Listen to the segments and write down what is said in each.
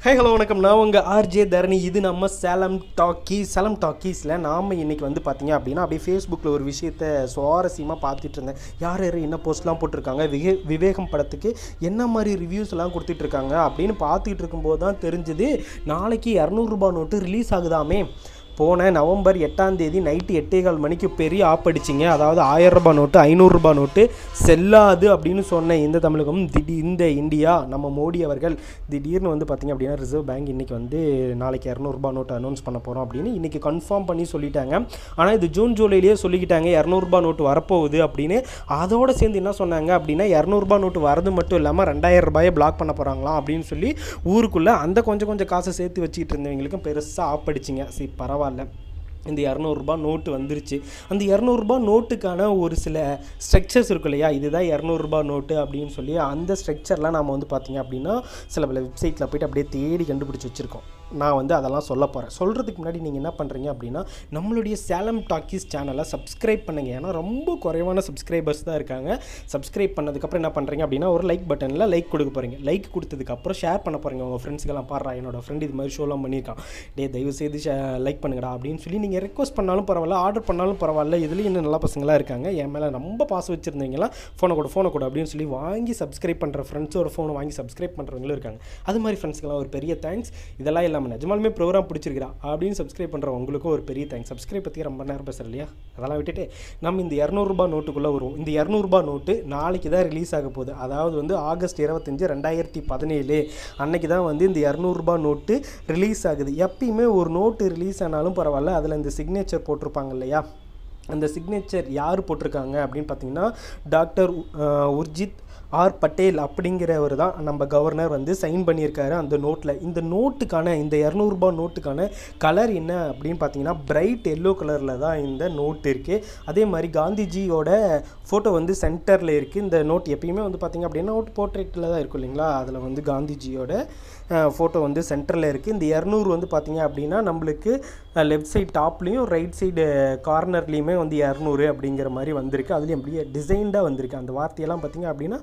hey hello வணக்கம் நான் உங்கள் ஆர்ஜே தரணி இது நம்ம சேலம் டாக்கீஸ் சேலம் டாக்கீஸில் நாம் இன்றைக்கி வந்து பார்த்தீங்க அப்படின்னா அப்படியே ஃபேஸ்புக்கில் ஒரு விஷயத்தை சுவாரஸ்யமாக பார்த்துட்டு இருந்தேன் யார் யார் என்ன போஸ்ட்லாம் போட்டிருக்காங்க விவே விவேகம் படத்துக்கு என்ன மாதிரி ரிவ்யூஸ் எல்லாம் கொடுத்துட்டு இருக்காங்க அப்படின்னு பார்த்துக்கிட்டு இருக்கும்போது தான் தெரிஞ்சுது நாளைக்கு இரநூறுபா நோட்டு ரிலீஸ் ஆகுதாமே போன நவம்பர் எட்டாம் தேதி நைட்டு எட்டே கால் மணிக்கு பெரிய ஆப் அடிச்சிங்க அதாவது ஆயிரம் ரூபாய் நோட்டு ஐநூறுரூபா நோட்டு செல்லாது அப்படின்னு சொன்ன இந்த தமிழகம் திடீர் இந்த இந்தியா நம்ம மோடி அவர்கள் திடீர்னு வந்து பார்த்திங்க அப்படின்னா ரிசர்வ் பேங்க் இன்றைக்கி வந்து நாளைக்கு இரநூறுபா நோட்டு அனௌன்ஸ் பண்ண போகிறோம் அப்படின்னு இன்றைக்கி கன்ஃபார்ம் பண்ணி சொல்லிட்டாங்க ஆனால் இது ஜூன் ஜூலைலேயே சொல்லிக்கிட்டாங்க இரநூறுபா நோட்டு வரப்போகுது அப்படின்னு அதோடு சேர்ந்து என்ன சொன்னாங்க அப்படின்னா இரநூறுபா நோட்டு வரது மட்டும் இல்லாமல் ரெண்டாயிரம் ரூபாயை பிளாக் பண்ண போகிறாங்களாம் அப்படின்னு சொல்லி ஊருக்குள்ளே அந்த கொஞ்சம் கொஞ்சம் காசை சேர்த்து வச்சுக்கிட்டு இருந்தவங்களுக்கும் பெருசாக ஆப் அடிச்சிங்க சரி பரவாயில்ல இந்த இரநூறுபா நோட்டு வந்துருச்சு அந்த இரநூறுபா நோட்டுக்கான ஒரு சில ஸ்ட்ரக்சர்ஸ் இருக்கும் இல்லையா இதுதான் இரநூறுபா நோட்டு அப்படின்னு சொல்லி அந்த ஸ்ட்ரக்சர்லாம் நாம் வந்து பார்த்திங்க அப்படின்னா சில பல வெப்சைட்டில் போயிட்டு அப்படியே தேடி கண்டுபிடிச்சி வச்சுருக்கோம் நான் வந்து அதெல்லாம் சொல்ல போகிறேன் சொல்கிறதுக்கு முன்னாடி நீங்கள் என்ன பண்ணுறீங்க அப்படின்னா நம்மளுடைய சேலம் டாக்கீஸ் சேனலை சப்ஸ்கிரைப் பண்ணுங்க ஏன்னா ரொம்ப குறைவான சப்ஸ்கிரைபர்ஸ் தான் இருக்காங்க சப்ஸ்கிரைப் பண்ணதுக்கப்புறம் என்ன பண்ணுறீங்க அப்படின்னா ஒரு லைக் பட்டனில் லைக் கொடுக்க போகிறீங்க லைக் கொடுத்ததுக்கப்புறம் ஷேர் பண்ண போகிறீங்க உங்கள் ஃப்ரெண்ட்ஸுக்கெல்லாம் பாடுறா என்னோட ஃப்ரெண்ட் இது மாதிரி ஷோலாம் பண்ணியிருக்கான் டே தயவு செய்து லைக் பண்ணுங்கடா அப்படின்னு சொல்லி நீங்கள் ரெக்வஸ்ட் பண்ணாலும் பரவாயில்ல ஆர்டர் பண்ணாலும் பரவாயில்ல இதுலேயும் இன்னும் நல்ல பசங்களாக இருக்காங்க என் மேலே ரொம்ப பாசம் வச்சுருந்தீங்களாம் ஃபோனை கூட ஃபோனை கூட அப்படின்னு சொல்லி வாங்கி சப்ஸ்கிரைப் பண்ணுற ஃப்ரெண்ட்ஸ் ஒரு ஃபோனை வாங்கி சப்ஸ்கிரைப் பண்ணுறவங்களும் இருக்காங்க அது மாதிரி ஃப்ரெண்ட்ஸ்க்கெல்லாம் ஒரு பெரிய தேங்க்ஸ் இதெல்லாம் இல்லாமல் நிஜமாலுமே ப்ரோக்ராம் பிடிச்சிருக்கிறா அப்படின்னு சப்ஸ்கிரைப் பண்ணுற உங்களுக்கும் ஒரு பெரிய தேங்க்ஸ் சப்ஸ்கிரைப் பற்றி ரொம்ப நேரம் பேசுகிறேன் இல்லையா அதெல்லாம் விட்டுட்டு நம்ம இந்த இரநூறுபா நோட்டுக்குள்ளே வருவோம் இந்த இரநூறுபா நோட்டு நாளைக்கு தான் ரிலீஸ் ஆக போகுது அதாவது வந்து ஆகஸ்ட் இருபத்தஞ்சி ரெண்டாயிரத்தி பதினேழு அன்னைக்கு தான் வந்து இந்த இரநூறுபா நோட்டு ரிலீஸ் ஆகுது எப்பயுமே ஒரு நோட்டு ரிலீஸ் ஆனாலும் பரவாயில்ல அதில் இந்த சிக்னேச்சர் போட்டிருப்பாங்க இல்லையா அந்த சிக்னேச்சர் யார் போட்டிருக்காங்க அப்படின்னு பார்த்தீங்கன்னா டாக்டர் உர்ஜித் ஆர் பட்டேல் அப்படிங்கிறவர் தான் நம்ம கவர்னர் வந்து சைன் பண்ணியிருக்காரு அந்த நோட்டில் இந்த நோட்டுக்கான இந்த இரநூறுபா நோட்டுக்கான கலர் என்ன அப்படின்னு பார்த்தீங்கன்னா பிரைட் எல்லோ கலரில் தான் இந்த நோட் இருக்குது அதே மாதிரி காந்திஜியோட ஃபோட்டோ வந்து சென்டரில் இருக்குது இந்த நோட் எப்பயுமே வந்து பார்த்திங்க அப்படின்னா நோட் போர்ட்ரேட்டில் தான் இருக்கும் இல்லைங்களா அதில் வந்து காந்திஜியோட ஃபோட்டோ வந்து சென்டரில் இருக்குது இந்த இரநூறு வந்து பார்த்திங்க அப்படின்னா நம்மளுக்கு லெஃப்ட் சைட் டாப்லேயும் ரைட் சைடு கார்னர்லேயுமே வந்து இரநூறு அப்படிங்கிற மாதிரி வந்திருக்கு அதுலேயும் அப்படியே டிசைன்டாக வந்திருக்கு அந்த வார்த்தையெல்லாம் பார்த்திங்க அப்படின்னா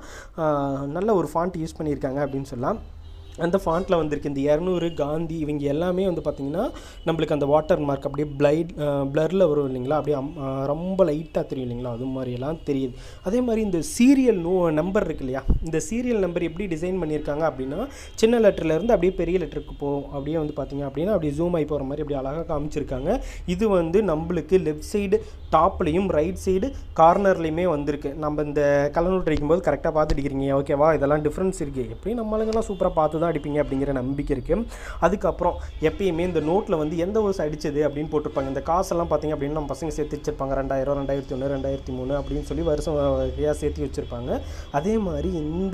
நல்ல ஒரு ஃபாண்ட் யூஸ் பண்ணியிருக்காங்க அப்படின்னு சொல்லலாம் அந்த ஃபாண்ட்டில் வந்திருக்கு இந்த இரநூறு காந்தி இவங்க எல்லாமே வந்து பார்த்திங்கன்னா நம்மளுக்கு அந்த வாட்டர் மார்க் அப்படியே பிளைட் ப்ளரில் வரும் இல்லைங்களா அப்படியே ரொம்ப லைட்டாக தெரியும் இல்லைங்களா அது மாதிரியெல்லாம் தெரியுது அதே மாதிரி இந்த சீரியல் நோ நம்பர் இருக்கு இல்லையா இந்த சீரியல் நம்பர் எப்படி டிசைன் பண்ணியிருக்காங்க அப்படின்னா சின்ன லெட்டர்லேருந்து அப்படியே பெரிய லெட்டருக்கு போகும் அப்படியே வந்து பார்த்திங்க அப்படின்னா அப்படியே ஜூம் ஆகி போகிற மாதிரி அப்படியே அழகாக காமிச்சிருக்காங்க இது வந்து நம்மளுக்கு லெஃப்ட் சைடு டாப்லேயும் ரைட் சைடு கார்னர்லேயுமே வந்திருக்கு நம்ம இந்த கலநோட் அடிக்கும்போது கரெக்டாக பார்த்து அடிக்கிறீங்க ஓகேவா இதெல்லாம் டிஃப்ரென்ஸ் இருக்குது எப்படியும் நம்மளுங்கெல்லாம் சூப்பராக பார்த்து தான் அடிப்பீங்க அப்படிங்கிற நம்பிக்கை இருக்குது அதுக்கப்புறம் எப்பயுமே இந்த நோட்டில் வந்து எந்த வருஷம் அடிச்சது அப்படின்னு போட்டிருப்பாங்க இந்த காசெல்லாம் பார்த்தீங்க அப்படின்னா நம்ம பசங்க சேர்த்து வச்சிருப்பாங்க ரெண்டாயிரம் ரெண்டாயிரத்தி ஒன்று ரெண்டாயிரத்தி மூணு அப்படின்னு சொல்லி வருஷம் வகையாக சேர்த்து வச்சுருப்பாங்க அதே மாதிரி இந்த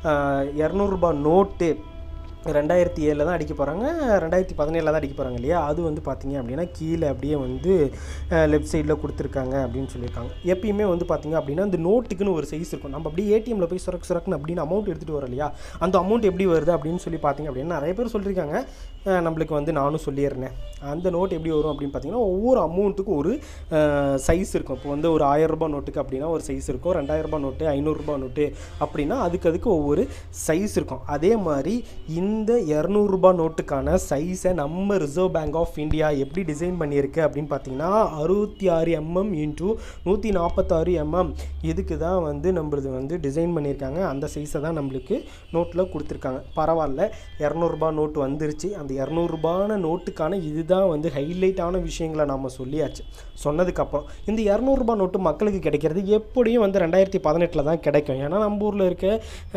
இரநூறுபா நோட்டு ரெண்டாயிரத்தி ஏழில் தான் அடிக்க போகிறாங்க ரெண்டாயிரத்தி பதினேழில் தான் அடிக்க போகிறாங்க இல்லையா அது வந்து பார்த்திங்க அப்படின்னா கீழே அப்படியே வந்து லெஃப்ட் சைடில் கொடுத்துருக்காங்க அப்படின்னு சொல்லியிருக்காங்க எப்பயுமே வந்து பார்த்திங்க அப்படின்னா இந்த நோட்டுக்குன்னு ஒரு சைஸ் இருக்கும் நம்ம அப்படியே ஏடிஎம்மில் போய் சுரக்கு சுரக்குன்னு அப்படின்னு அமௌண்ட் எடுத்துகிட்டு வரோம் இல்லையா அந்த அமௌண்ட் எப்படி வருது அப்படின்னு சொல்லி பார்த்திங்க அப்படின்னா நிறைய பேர் சொல்லியிருக்காங்க நம்மளுக்கு வந்து நானும் சொல்லிடுறேன் அந்த நோட் எப்படி வரும் அப்படின்னு பார்த்தீங்கன்னா ஒவ்வொரு அமௌண்ட்டுக்கும் ஒரு சைஸ் இருக்கும் இப்போ வந்து ஒரு ஆயிரரூபா நோட்டுக்கு அப்படின்னா ஒரு சைஸ் இருக்கும் ரெண்டாயிரரூபா நோட்டு ஐநூறுரூபா நோட்டு அப்படின்னா அதுக்கு அதுக்கு ஒவ்வொரு சைஸ் இருக்கும் அதே மாதிரி இந்த இரநூறுபா நோட்டுக்கான சைஸை நம்ம ரிசர்வ் பேங்க் ஆஃப் இந்தியா எப்படி டிசைன் பண்ணியிருக்கு அப்படின்னு பார்த்தீங்கன்னா அறுபத்தி ஆறு எம்எம் இன்ட்டு நூற்றி நாற்பத்தாறு எம்எம் இதுக்கு தான் வந்து நம்மளது வந்து டிசைன் பண்ணியிருக்காங்க அந்த சைஸை தான் நம்மளுக்கு நோட்டில் கொடுத்துருக்காங்க பரவாயில்ல இரநூறுபா நோட்டு வந்துருச்சு அந்த இரநூறுபான நோட்டுக்கான இதுதான் வந்து ஹைலைட்டான விஷயங்களை நம்ம சொல்லியாச்சு சொன்னதுக்கப்புறம் இந்த இரநூறுபா நோட்டு மக்களுக்கு கிடைக்கிறது எப்படியும் வந்து ரெண்டாயிரத்தி பதினெட்டில் தான் கிடைக்கும் ஏன்னா நம்ம ஊரில் இருக்க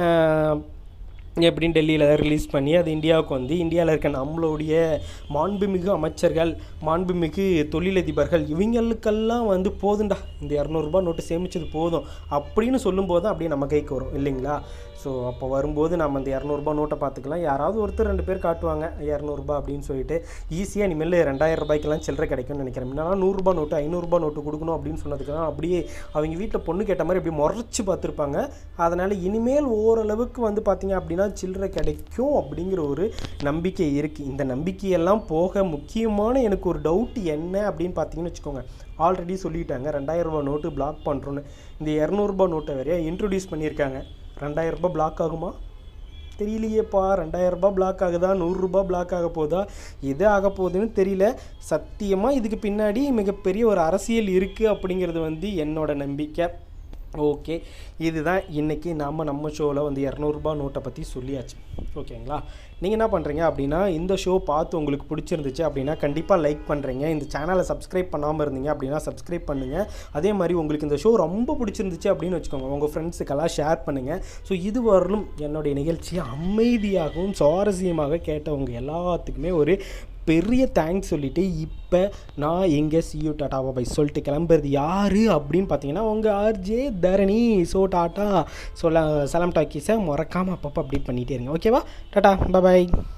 எப்படின்னு டெல்லியில் ரிலீஸ் பண்ணி அது இந்தியாவுக்கு வந்து இந்தியாவில் இருக்க நம்மளுடைய மாண்புமிகு அமைச்சர்கள் மாண்புமிகு தொழிலதிபர்கள் இவங்களுக்கெல்லாம் வந்து போதுண்டா இந்த இரநூறுபா நோட்டு சேமிச்சது போதும் அப்படின்னு சொல்லும்போது தான் அப்படியே நம்ம கைக்கு வரும் இல்லைங்களா ஸோ அப்போ வரும்போது நம்ம இந்த இரநூறுபா நோட்டை பார்த்துக்கலாம் யாராவது ஒருத்தர் ரெண்டு பேர் காட்டுவாங்க இரநூறுபா அப்படின்னு சொல்லிட்டு ஈஸியாக இனிமேல் ரெண்டாயிரம் ரூபாய்க்கெல்லாம் சில்லறை கிடைக்கும்னு நினைக்கிறேன் முன்னாடி நூறுரூபா நோட்டு ஐநூறுரூபா நோட்டு கொடுக்கணும் அப்படின்னு சொன்னதுக்கெல்லாம் அப்படியே அவங்க வீட்டில் பொண்ணு கேட்ட மாதிரி அப்படியே முறைச்சி பார்த்துருப்பாங்க அதனால் இனிமேல் ஓரளவுக்கு வந்து பார்த்திங்க அப்படின்னா சில்லறை கிடைக்கும் அப்படிங்கிற ஒரு நம்பிக்கை இருக்குது இந்த நம்பிக்கையெல்லாம் போக முக்கியமான எனக்கு ஒரு டவுட் என்ன அப்படின்னு பார்த்தீங்கன்னு வச்சுக்கோங்க ஆல்ரெடி சொல்லிட்டாங்க ரெண்டாயிரம் ரூபா நோட்டு பிளாக் பண்ணுறோன்னு இந்த இரநூறுபா நோட்டை வேறையா இன்ட்ரடியூஸ் பண்ணியிருக்காங்க ரெண்டாயிரம் ரூபாய் பிளாக் ஆகுமா தெரியலையேப்பா ரெண்டாயிரரூபா பிளாக் ஆகுதா நூறுரூபா பிளாக் ஆக போதா எது ஆக போகுதுன்னு தெரியல சத்தியமாக இதுக்கு பின்னாடி மிகப்பெரிய ஒரு அரசியல் இருக்குது அப்படிங்கிறது வந்து என்னோட நம்பிக்கை ஓகே இதுதான் இன்றைக்கி நாம் நம்ம ஷோவில் வந்து இரநூறுபா நோட்டை பற்றி சொல்லியாச்சு ஓகேங்களா நீங்கள் என்ன பண்ணுறீங்க அப்படின்னா இந்த ஷோ பார்த்து உங்களுக்கு பிடிச்சிருந்துச்சு அப்படின்னா கண்டிப்பாக லைக் பண்ணுறீங்க இந்த சேனலை சப்ஸ்கிரைப் பண்ணாமல் இருந்தீங்க அப்படின்னா சப்ஸ்கிரைப் பண்ணுங்கள் அதே மாதிரி உங்களுக்கு இந்த ஷோ ரொம்ப பிடிச்சிருந்துச்சு அப்படின்னு வச்சுக்கோங்க உங்கள் ஃப்ரெண்ட்ஸுக்கெல்லாம் ஷேர் பண்ணுங்கள் ஸோ இது வரலும் என்னுடைய நிகழ்ச்சியை அமைதியாகவும் சுவாரஸ்யமாக கேட்டவங்க எல்லாத்துக்குமே ஒரு பெரிய தேங்க்ஸ் சொல்லிவிட்டு இப்போ நான் எங்கே சியூ டாட்டாவை பை சொல்லிட்டு கிளம்புறது யார் அப்படின்னு பார்த்தீங்கன்னா உங்கள் ஆர்ஜே தரணி ஸோ டாட்டா சொல்ல சலம் டாக்கீஸை மறக்காமல் அப்பப்போ அப்டேட் பண்ணிகிட்டே இருங்க ஓகேவா டாட்டா பாய்